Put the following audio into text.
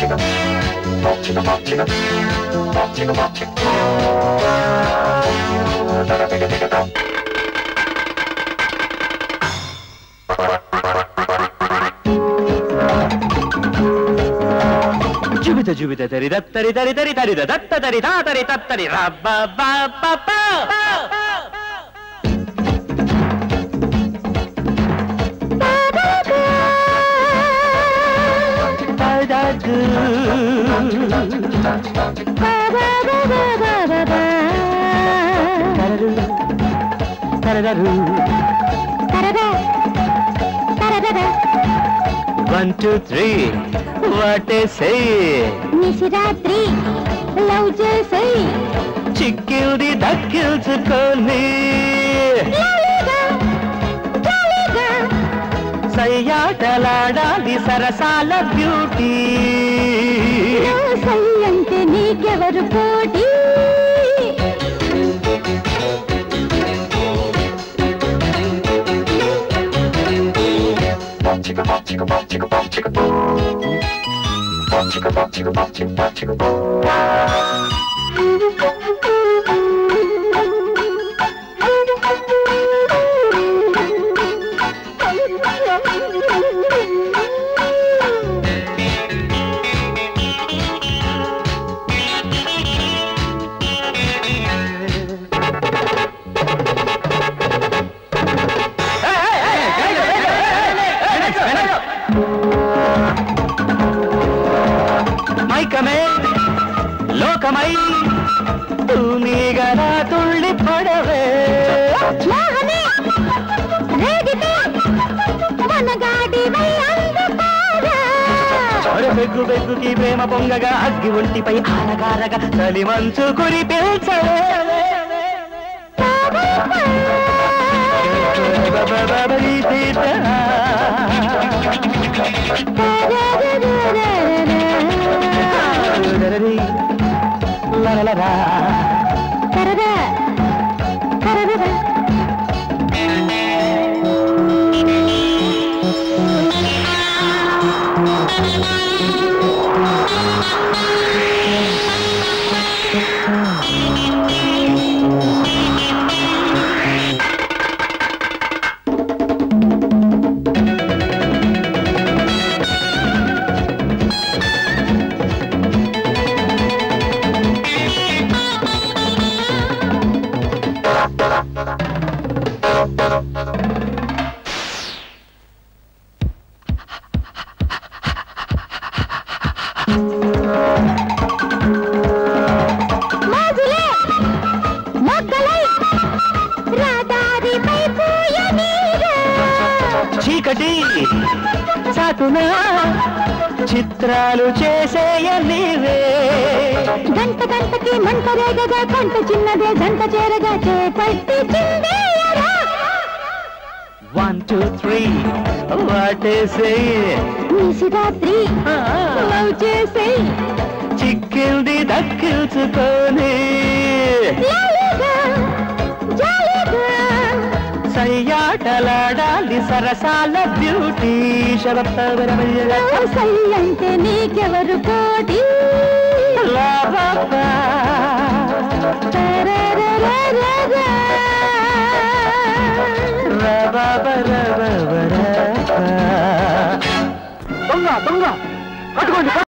జుబిత జుబిత తరి దత్తరి తరి తరి తరి దత్త తరి తా తరి తత్తరి రబ్బ వన్ టూ త్రీ వాటే సై నిశిరాత్రి లవ్ చేసేయ్ చిక్కింది దక్కించుకొని లాలీగా, జాలీగా, సయ్యాటలాడాలి సరసాల బ్యూటీ నువ్వు సై అంటే నీకెవరు పోటీ మైకమే లోకమై తూనీగలా తుళ్ళి పడవే మోహమే, రేగితే మనగాడివై అందుకోరా. ఒరే బెగ్గు బెగ్గుకి ప్రేమ పొంగగా అగ్గి ఒంటిపై ఆరగారగా చలి మంచు కురి పిల్చవే కరదా, కరదా. మోజులే, మొగ్గలై, రహదారిపై పూయనీరే. చీకటి చాటున చిత్రాలు చేసేయ నీవే గంట గంటకి మంట రేగగా కంట చిన్నదే గంట చేరగా చేపట్టి చిందేయరా వన్ టూ త్రీ వాటేసే నిశిరాత్రి లవ్ చేసేయ్ చిక్కింది దక్కించుకొని లాలీగా, జాలీగా, సయ్యాటలాడాలి సరసాల బ్యూటీ శరత్తవరమయ్యగా నువ్వు సై అంటే నీకెవరు పోటీ తరరరరరరా. దొంగ దొంగ పట్టుకోండి